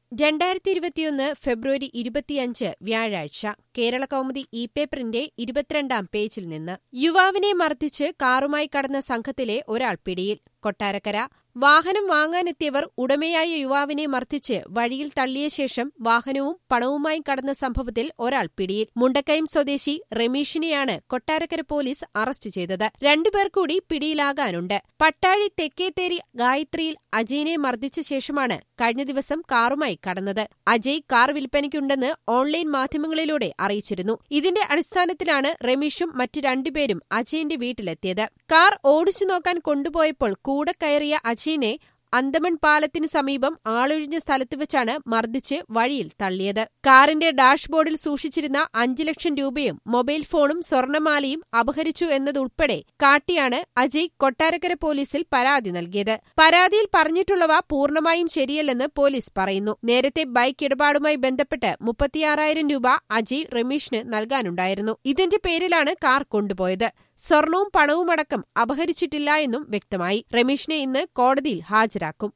രണ്ടായിരത്തി ഇരുപത്തിയൊന്ന് ഫെബ്രുവരി ഇരുപത്തിയഞ്ച് വ്യാഴാഴ്ച കേരള കൗമുദി ഇ പേപ്പറിന്റെ ഇരുപത്തിരണ്ടാം പേജിൽ നിന്ന് യുവാവിനെ മർദ്ദിച്ച് കാറുമായി കടന്ന സംഘത്തിലെ ഒരാൾ പിടിയിൽ കൊട്ടാരക്കര വാഹനം വാങ്ങാനെത്തിയവർ ഉടമയായ യുവാവിനെ മർദ്ദിച്ച് വഴിയിൽ തള്ളിയ ശേഷം വാഹനവും പണവുമായി കടന്ന സംഭവത്തിൽ ഒരാൾ പിടിയിൽ മുണ്ടക്കയം സ്വദേശി റമീഷിനെയാണ് കൊട്ടാരക്കര പോലീസ് അറസ്റ്റ് ചെയ്തത് രണ്ടുപേർ കൂടി പിടിയിലാകാനുണ്ട് പട്ടാഴി തെക്കേത്തേരി ഗായത്രിയിൽ അജയിനെ മർദ്ദിച്ച ശേഷമാണ് കഴിഞ്ഞ ദിവസം കാറുമായി കടന്നത് അജയ് കാർ വിൽപ്പനയ്ക്കുണ്ടെന്ന് ഓൺലൈൻ മാധ്യമങ്ങളിലൂടെ അറിയിച്ചിരുന്നു ഇതിന്റെ അടിസ്ഥാനത്തിലാണ് റമീഷും മറ്റ് രണ്ടുപേരും അജയന്റെ വീട്ടിലെത്തിയത് കാർ ഓടിച്ചു നോക്കാൻ കൊണ്ടുപോയപ്പോൾ കൂടെ കയറിയ അജയിനെ അന്തമൺ പാലത്തിന് സമീപം ആളൊഴിഞ്ഞ സ്ഥലത്ത് വെച്ചാണ് മർദ്ദിച്ച് വഴിയിൽ തള്ളിയത് കാറിന്റെ ഡാഷ്ബോർഡിൽ സൂക്ഷിച്ചിരുന്ന അഞ്ചു ലക്ഷം രൂപയും മൊബൈൽ ഫോണും സ്വർണമാലയും അപഹരിച്ചു എന്നതുൾപ്പെടെ കാട്ടിയാണ് അജയ് കൊട്ടാരക്കര പോലീസിൽ പരാതി നൽകിയത് പരാതിയിൽ പറഞ്ഞിട്ടുള്ളവ പൂർണ്ണമായും ശരിയല്ലെന്ന് പോലീസ് പറയുന്നു നേരത്തെ ബൈക്ക് ഇടപാടുമായി ബന്ധപ്പെട്ട് മുപ്പത്തിയാറായിരം രൂപ അജയ് റമീഷിന് നൽകാനുണ്ടായിരുന്നു ഇതിന്റെ പേരിലാണ് കാർ കൊണ്ടുപോയത് സ്വർണവും പണവുമടക്കം അപഹരിച്ചിട്ടില്ല എന്നും വ്യക്തമായി റമീഷിനെ ഇന്ന് കോടതിയിൽ ഹാജരാക്കും